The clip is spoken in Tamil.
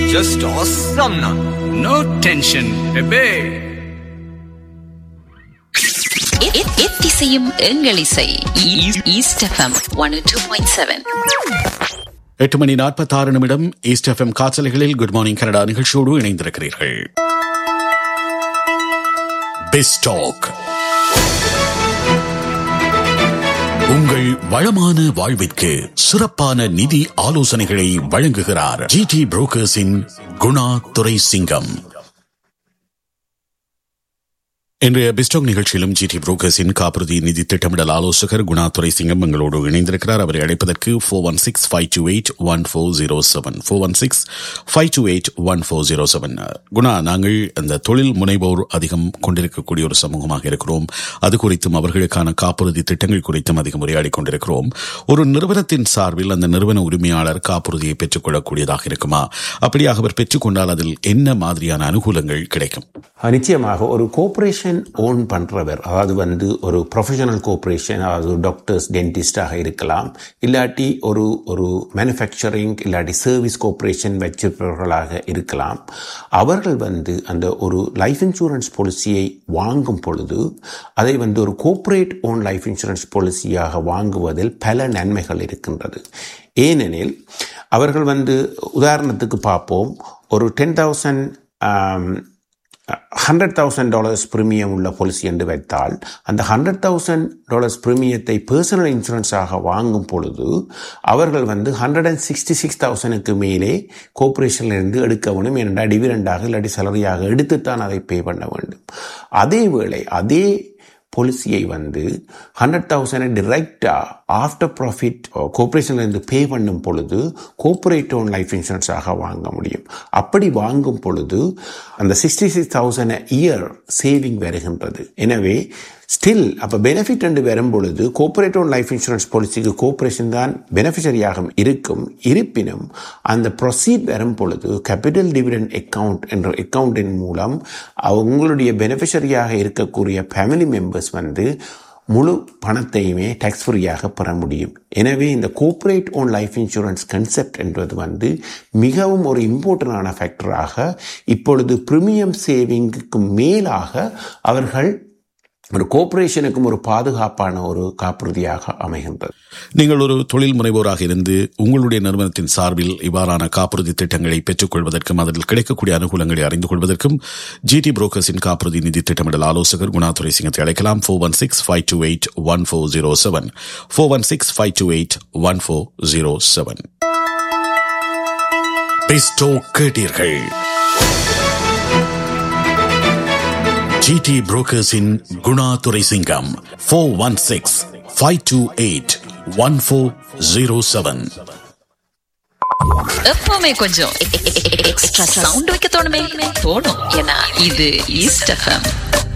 just awesome na. No tension, bebe. எத்திசையும் எங்கள் இசை East FM one two point seven எட்டு மணி நாற்பத்தாறு நிமிடம் ஈஸ்ட் எஃப்எம் காற்றலைகளில் குட் மார்னிங் கனடா நிகழ்ச்சியோடு இணைந்திருக்கிறீர்கள் பெஸ்டாக் உங்கள் வளமான வாழ்விற்கு சிறப்பான நிதி ஆலோசனைகளை வழங்குகிறார் ஜிடி புரோக்கர்ஸின் குணா துரை சிங்கம் இன்றைய பிஸ்டாக் நிகழ்ச்சியிலும் ஜிடி புரோக்கர்ஸின் காப்புறுதி நிதி திட்டமிடல் ஆலோசகர் குணா துரை சிங்கம் எங்களோடு இணைந்திருக்கிறார் அவரை அழைப்பதற்கு four one six five two eight one four zero seven four one six five two eight one four zero seven Guna நாங்கள் இந்த தொழில் முனைவோர் அதிகம் கொண்டிருக்கக்கூடிய ஒரு சமூகமாக இருக்கிறோம் அது குறித்தும் அவர்களுக்கான காப்புறுதி திட்டங்கள் குறித்தும் அதிகம் உரையாடி கொண்டிருக்கிறோம் ஒரு நிறுவனத்தின் சார்பில் அந்த நிறுவன உரிமையாளர் காப்புறுதியை பெற்றுக்கொள்ளக்கூடியதாக இருக்குமா அப்படியாக அவர் பெற்றுக்கொண்டால் அதில் என்ன மாதிரியான அனுகூலங்கள் கிடைக்கும் நிச்சயமாக ஒரு கோஆபரேஷன் ஓன் பண்றவர் அதாவது வந்து ஒரு ப்ரொஃபஷனல் கோஆபரேஷன் அதாவது டாக்டர்ஸ் டென்டிஸ்டாக இருக்கலாம் இல்லாட்டி ஒரு ஒரு மேனுஃபேக்சரிங் இல்லாட்டி சர்வீஸ் கோஆபரேஷன் வச்சிருப்பவர்களாக இருக்கலாம் அவர்கள் வந்து அந்த ஒரு லைஃப் இன்சூரன்ஸ் பாலிசியை வாங்கும் பொழுது அதை வந்து ஒரு கோஆபரேட் ஓன் லைஃப் இன்சூரன்ஸ் பாலிசியாக வாங்குவதில் பல நன்மைகள் இருக்கின்றது ஏனெனில் அவர்கள் வந்து உதாரணத்துக்கு பார்ப்போம் ஒரு ten thousand hundred thousand dollars premium உள்ள பாலிசி என்று வைத்தால் அந்த ஹண்ட்ரட் தௌசண்ட் டாலர்ஸ் ப்ரீமியத்தை பர்சனல் இன்சூரன்ஸாக வாங்கும் பொழுது அவர்கள் வந்து ஹண்ட்ரட் அண்ட் சிக்ஸ்டி சிக்ஸ் தௌசண்ட்க்கு மேலே கோஆப்ரேஷன்லேருந்து எடுக்க வேண்டும் ஏனென்றால் டிவிடெண்டாக இல்லாட்டி சேலரியாக எடுத்துத்தான் அதை பே பண்ண வேண்டும் அதே வேளை அதே பாலிசியை வந்து ஹண்ட்ரட் தௌசண்ட் டிரெக்டாக ஆஃப்டர் ப்ராஃபிட் கோஆப்ரேஷன்லேருந்து பே பண்ணும் பொழுது கோஆப்ரேட் ஓன் லைஃப் இன்சூரன்ஸாக வாங்க முடியும் அப்படி வாங்கும் பொழுது அந்த sixty six thousand year saving வருகின்றது எனவே ஸ்டில் அப்போ பெனிஃபிட் என்று வரும் பொழுது கோஆபரேட் ஓன் லைஃப் இன்சூரன்ஸ் பாலிசிக்கு கோஆப்ரேஷன் தான் பெனிஃபிஷரியாக இருக்கும் இருப்பினும் அந்த ப்ரொசீட் வரும் பொழுது கேபிட்டல் டிவிடெண்ட் அக்கவுண்ட் என்ற அக்கவுண்டின் மூலம் அவங்களுடைய பெனிஃபிஷரியாக இருக்கக்கூடிய ஃபேமிலி மெம்பர்ஸ் வந்து முழு பணத்தையுமே டேக்ஸ் ஃப்ரீயாக பெற முடியும் எனவே இந்த cooperate own life insurance concept என்பது வந்து மிகவும் ஒரு இம்பார்ட்டண்டான ஃபேக்டராக இப்பொழுது ப்ரீமியம் சேவிங்குக்கு மேலாக அவர்கள் ஒரு கோஆபரேஷனுக்கும் ஒரு பாதுகாப்பான ஒரு காப்புறுதியாக அமைகின்றது நீங்கள் ஒரு தொழில் முனைவோராக இருந்து உங்களுடைய நிறுவனத்தின் சார்பில் இவ்வாறான காப்புறுதி திட்டங்களை பெற்றுக்கொள்வதற்கும் அதில் கிடைக்கக்கூடிய அனுகூலங்களை அறிந்து கொள்வதற்கும் ஜிடி புரோக்கர்ஸின் காப்புறுதி நிதி திட்டமிடல் ஆலோசகர் குணாதுரை சிங்கத்தை அழைக்கலாம் four one six five two eight one four zero seven four one six five two eight one four zero seven பெஸ்டோ கேட்டீர்கள் ஜிடி புரோக்கர்ஸின் Guna Durai Singam four one six five two eight one four zero seven எப்பவுமே கொஞ்சம் எக்ஸ்ட்ரா சவுண்ட் வைக்க தோணுமே தோணும் ஏன்னா இது ஈஸ்ட் எஃப்எம்